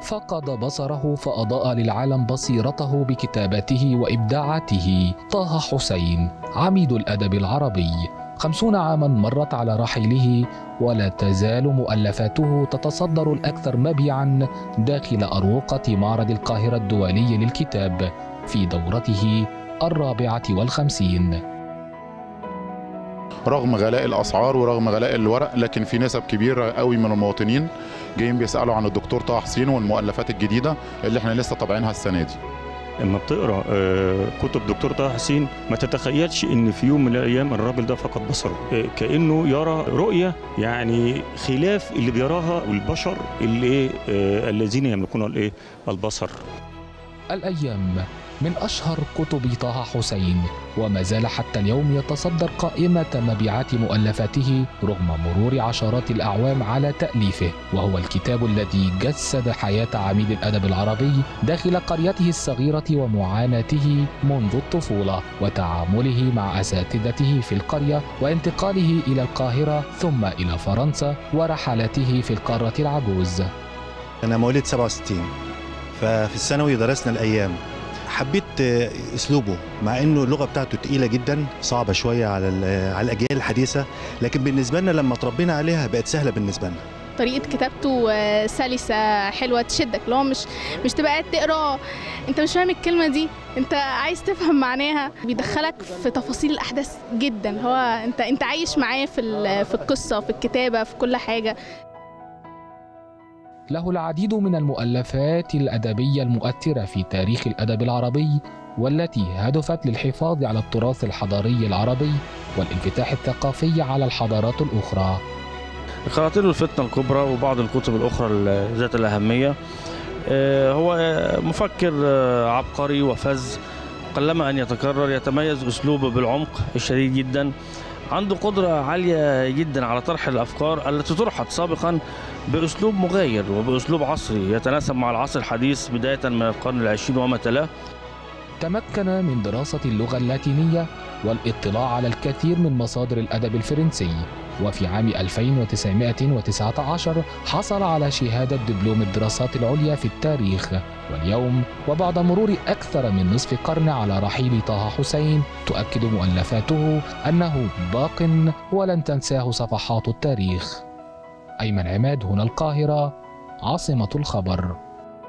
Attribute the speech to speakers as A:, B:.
A: فقد بصره فأضاء للعالم بصيرته بكتاباته وإبداعاته طه حسين عميد الأدب العربي خمسون عاما مرت على رحيله ولا تزال مؤلفاته تتصدر الأكثر مبيعا داخل أروقة معرض القاهرة الدولي للكتاب في دورته الرابعة والخمسين
B: رغم غلاء الاسعار ورغم غلاء الورق لكن في نسب كبيره قوي من المواطنين جايين بيسالوا عن الدكتور طه حسين والمؤلفات الجديده اللي احنا لسه طابعينها السنه دي
C: لما بتقرا آه، كتب دكتور طه حسين ما تتخيلش ان في يوم من الايام الراجل ده فقد بصره آه، كانه يرى رؤيه يعني خلاف اللي بيراها البشر اللي إيه، آه، الذين يملكون الايه البصر
A: الأيام من أشهر كتب طه حسين وما زال حتى اليوم يتصدر قائمة مبيعات مؤلفاته رغم مرور عشرات الأعوام على تأليفه وهو الكتاب الذي جسد حياة عميد الأدب العربي داخل قريته الصغيرة ومعاناته منذ الطفولة وتعامله مع أساتذته في القرية وانتقاله إلى القاهرة ثم إلى فرنسا ورحلاته في القارة العجوز
D: أنا مواليد 67 ففي الثانوي درسنا الأيام حبيت آه، أسلوبه مع إنه اللغة بتاعته تقيلة جدا صعبة شوية على ال- على الأجيال الحديثة لكن بالنسبة لنا لما تربينا عليها بقت سهلة بالنسبة لنا
E: طريقة كتابته آه، سلسة حلوة تشدك اللي هو مش مش تبقى قاعد تقرا انت مش فاهم الكلمة دي انت عايز تفهم معناها بيدخلك في تفاصيل الأحداث جدا اللي هو انت انت عايش معاه في ال- في القصة في الكتابة في كل حاجة
A: له العديد من المؤلفات الأدبية المؤثرة في تاريخ الأدب العربي والتي هدفت للحفاظ على التراث الحضاري العربي والانفتاح الثقافي على الحضارات الأخرى
F: قرأت له الفتنة الكبرى وبعض الكتب الأخرى ال- ذات الأهمية آه، هو آه، مفكر آه، عبقري وفذ قلما أن يتكرر يتميز أسلوبه بالعمق الشديد جدا عنده قدرة عالية جدا على طرح الأفكار التي طرحت سابقا بأسلوب مغاير وبأسلوب عصري يتناسب مع العصر الحديث بداية من القرن العشرين وما تلاه
A: تمكن من دراسة اللغة اللاتينية والاطلاع على الكثير من مصادر الأدب الفرنسي وفي عام 2919 حصل على شهادة دبلوم الدراسات العليا في التاريخ واليوم وبعد مرور أكثر من نصف قرن على رحيل طه حسين تؤكد مؤلفاته أنه باق ولن تنساه صفحات التاريخ أيمن عماد هنا القاهرة عاصمة الخبر